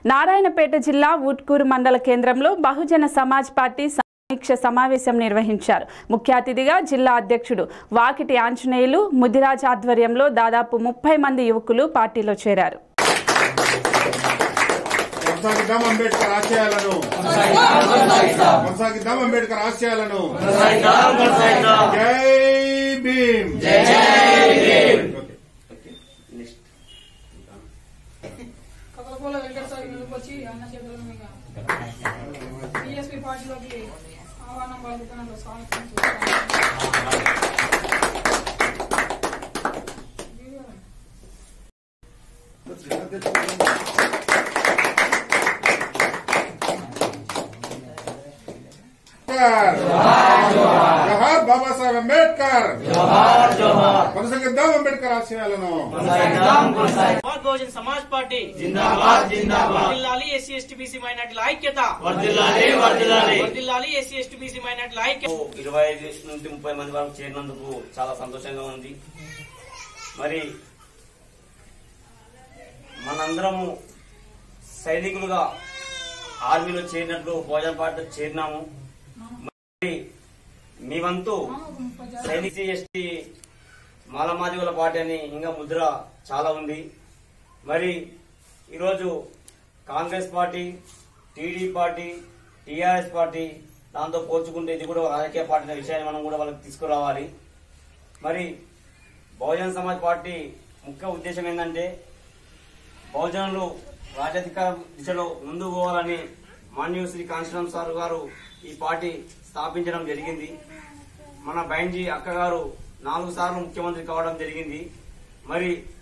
నారాయణపేట జిల్లా ఊట్కూరు మండల కేంద్రంలో బహుజన సమాజ్ పార్టీ సమీక్ష సమావేశం నిర్వహించారు ముఖ్య అతిథిగా జిల్లా అధ్యక్షుడు వాకిటి ఆంజనేయులు ముదిరాజ్ ఆధ్వర్యంలో దాదాపు ముప్పై మంది యువకులు పార్టీలో చేరారు కొనసాగిద్దాం అంబేద్కర్ ఆశయాలను కొనసాగిద్దాం అంబేద్కర్ ఆశయాలను జై భీమ్ కథలపోల వెంకటసారి నిలుపొచ్చి అన్న చేతుల మీద బీఎస్పీ పార్టీలోకి ఆహ్వానం పలుకుతున్న స్వాగతం జవహర్ బాబాసాహెబ్ అంబేద్కర్ కొనసాగిద్దాం అంబేద్కర్ ఆశయాలను భారత్ బహుజన్ సమాజ్ పార్టీ జిందాబాద్ జిందాబాద్ వర్ధిల్లాలి ఎస్సీ ఎస్టీ బీసీ మైనార్టీల ఐక్యత వర్ధిల్లాలి వర్ధిల్లాలి వర్ధిల్లాలి ఎస్సీ ఎస్టీ బీసీ మైనార్టీల ఐక్యత ఇరవై ఐదు నుండి ముప్పై మంది వరకు చేరినందుకు చాలా సంతోషంగా ఉంది మరి మనందరము సైనికులుగా ఆర్మీలో చేరినట్లు భోజన పార్టీలో చేరినాము మరి మీ వంతు సైనిక ఎస్టీ మాలమాదివుల పార్టీ అని ఇంకా ముద్ర చాలా ఉంది మరి ఈరోజు Congress party TD party TRS party దాంతో పోల్చుకుంటే ఇది కూడా ఒక రాజకీయ పార్టీ అనే విషయాన్ని మనం కూడా వాళ్ళకి తీసుకురావాలి మరి బహుజన సమాజ్ పార్టీ ముఖ్య ఉద్దేశం ఏంటంటే బహుజనులు రాజధికార దిశలో ముందుకు పోవాలని మాన్యూ శ్రీ కాంశీరామ్ సార్ గారు ఈ పార్టీ స్థాపించడం జరిగింది మన బైంజీ అక్క గారు నాలుగు సార్లు ముఖ్యమంత్రి కావడం జరిగింది మరి